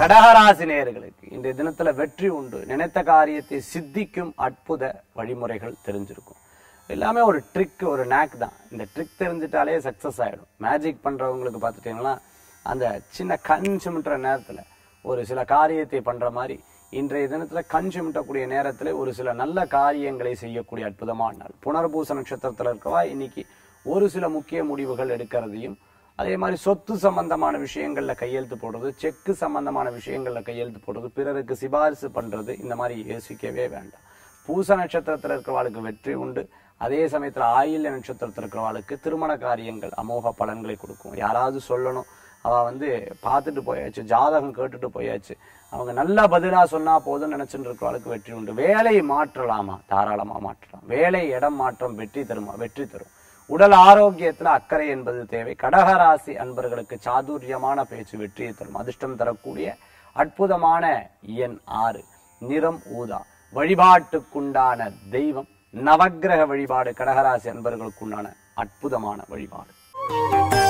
கடகராசி நேயர்களுக்கு இன்றைய தினத்துல வெற்றி உண்டு நினைத்த காரியத்தை சித்திக்கும் அற்புத வழிமுறைகள் தெரிஞ்சிருக்கும் எல்லாமே ஒரு ட்ரிக் ஒரு நேக் தான் இந்த ட்ரிக் தெரிஞ்சிட்டாலே சக்சஸ் ஆயிடும் மேஜிக் பண்றவங்களுக்கு பார்த்துட்டீங்கன்னா அந்த சின்ன கண் சிமிட்டுற நேரத்துல ஒரு சில காரியத்தை பண்ற மாதிரி இன்றைய தினத்துல கண் சிமிட்டக்கூடிய நேரத்துல ஒரு சில நல்ல காரியங்களை செய்யக்கூடிய அற்புதமான நாள் புனர்பூச நட்சத்திரத்துல இருக்கவா இன்னைக்கு ஒரு சில முக்கிய முடிவுகள் எடுக்கிறதையும் அதே மாதிரி சொத்து சம்பந்தமான விஷயங்கள்ல கையெழுத்து போடுறது செக்கு சம்பந்தமான விஷயங்கள்ல கையெழுத்து போடுறது பிறருக்கு சிபாரிசு பண்றது இந்த மாதிரி யோசிக்கவே வேண்டாம் பூச நட்சத்திரத்துல இருக்கிறவாளுக்கு வெற்றி உண்டு அதே சமயத்துல ஆயில்ய நட்சத்திரத்துல இருக்கிறவாளுக்கு திருமண காரியங்கள் அமோக பலன்களை கொடுக்கும் யாராவது சொல்லணும் அவ வந்து பார்த்துட்டு போயாச்சு ஜாதகம் கேட்டுட்டு போயாச்சு அவங்க நல்ல பதிலா சொன்னா போதும் நினைச்சுட்டு இருக்கிறவளுக்கு வெற்றி உண்டு வேலை மாற்றலாமா தாராளமா மாற்றலாம் வேலை இடம் மாற்றம் வெற்றி தருமா வெற்றி தரும் உடல் ஆரோக்கியத்துல அக்கறை என்பது தேவை கடகராசி அன்பர்களுக்கு சாதுரியமான பேச்சு வெற்றியை தரும் அதிர்ஷ்டம் தரக்கூடிய அற்புதமான எண் ஆறு நிறம் ஊதா வழிபாட்டுக்குண்டான தெய்வம் நவக்கிரக வழிபாடு கடகராசி அன்பர்களுக்குண்டான அற்புதமான வழிபாடு